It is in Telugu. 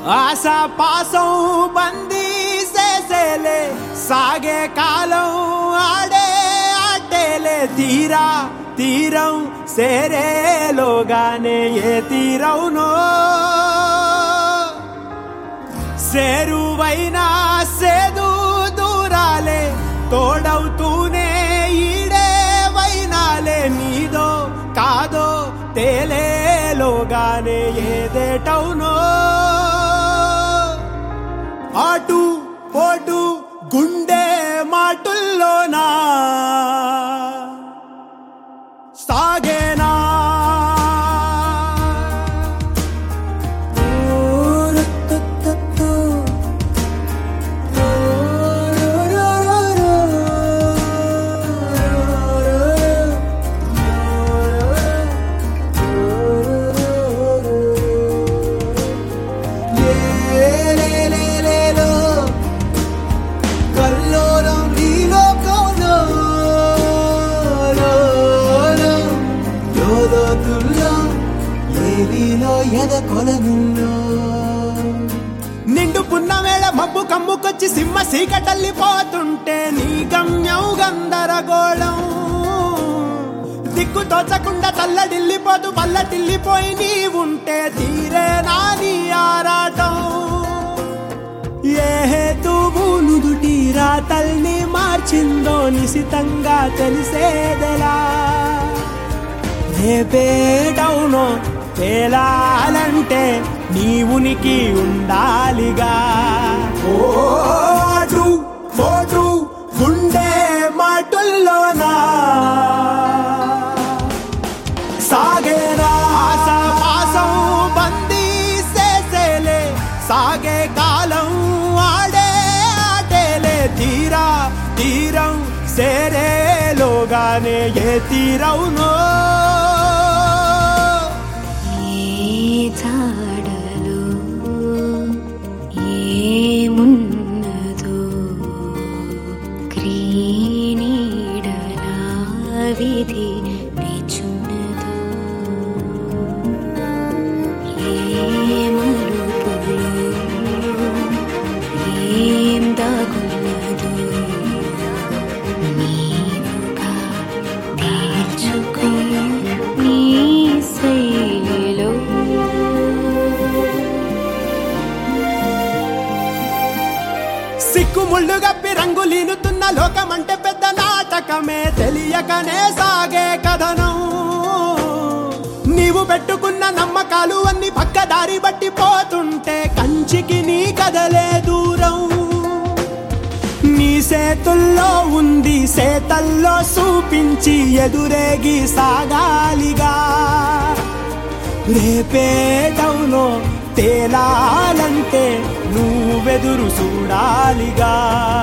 ఆశ పాసం బందీ చేసేలే సాగే కాలం ఆడే ఆటేలే తీరా తీరం సేరేలోగానే ఏ తీరవునో సేరువైనా సేదు దూరాలే తోడవుతూనే ఈడే వైనాలే నీదో కాదో తేలేలోగానే ఏదేటవునో అటు పోటు గుండె మాటుల్లోనా సాగేనా లేలేలేలేలో, కల్లోలం ఈ లోకంలో, లోలో, లోలోతుల్లో, ఏలిలో ఎద కొలనుల్లో నిండు పున్నమేళ మబ్బు కమ్ముకొచ్చి సింహ సీకటల్లిపోతుంటే నీ గమ్యం గందరగోళం దిక్కు తోచకుండా తల్లడిల్లిపోతూ పల్లటిల్లిపోయి నీ ఉంటే తీరే నాని ఆరాటం ఏ హేతువు నుదుటి రాతల్ని మార్చిందో నిశితంగా తెలిసేదెలా రేపేటవునో తేలాలంటే నీ ఉనికి ఉండాలిగా ఓ అటు పోటు గుండె మాటుల్లోనా సాగేరా ఆశ పాసం బందీ చేసేలే సాగే కాలం ఆడే ఆటేలే తీరా తీరం సేరేలోగానే ఏ తీరవునో ఏ జాడలో ఏమున్నదో క్రీనీడలా విధి నిచున్నదో ఏ మలుపులో ఏం దాగున్నదో నీవుగా తేల్చుకో నీ శైలిలో సిక్కు ముళ్ళు గప్పి రంగులీనుతున్న లోకమంటే పెద్ద నాటకమే తెలియకనే సాగే కథనం నీవు పెట్టుకున్న నమ్మకాలు అన్ని పక్కదారి బట్టి పోతుంటే కంచికి నీ కదలే దూరం నీ సేతుల్లో ఉంది సేతల్లో చూపించి ఎదురేగి సాగాలిగా రేపేటవునో తేలాలంటే నువ్వెదురు చూడాలిగా